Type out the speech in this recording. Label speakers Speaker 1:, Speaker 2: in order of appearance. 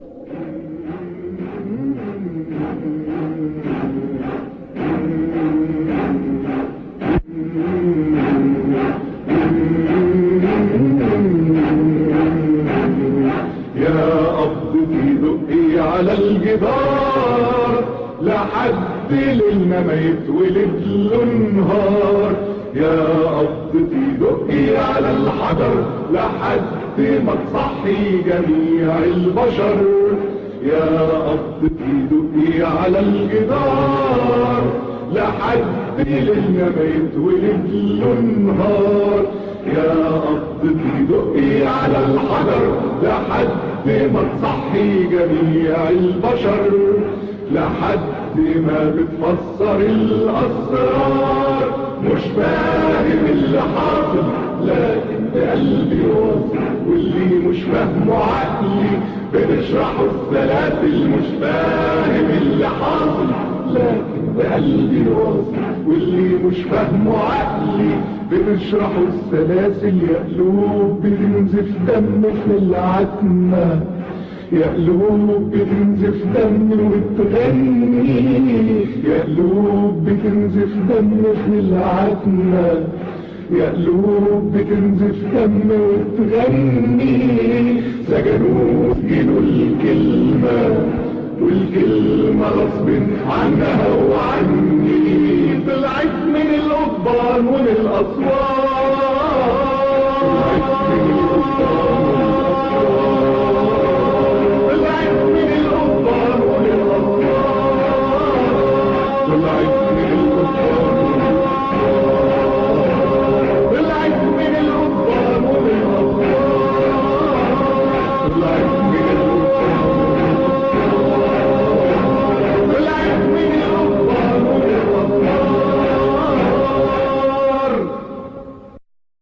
Speaker 1: يا قبضتي دقي على الجدار لحد ليلنا ما يتولد له نهار يا قبضتي دقي على الحجر لحد ما تصحي جميع البشر يا قبضتي دقي على الجدار لحد ليلنا ما يتولد له نهار يا قبضتي دقي على الحجر لحد ما تصحي جميع البشر لحد ما بتفسر الأسرار مش فاهم اللي حاصل لكن بقلبي واصل واللي مش فاهمه عقلي بنشرحه السلاسل مش فاهم اللي حاصل لكن بقلبي واصل واللي مش فاهمه عقلي بنشرحه السلاسل يا قلوب بتنزف دم في العتمة يا قلوب بتنزف دم وتغني يا قلوب بتنزف دم في العتمة يا قلوب بتنزف دم وتغني سجنوا سجنوا الكلمة والكلمة غصب عنها وعني طلعت من القضبان ومن الأسوار طلعت من القضبان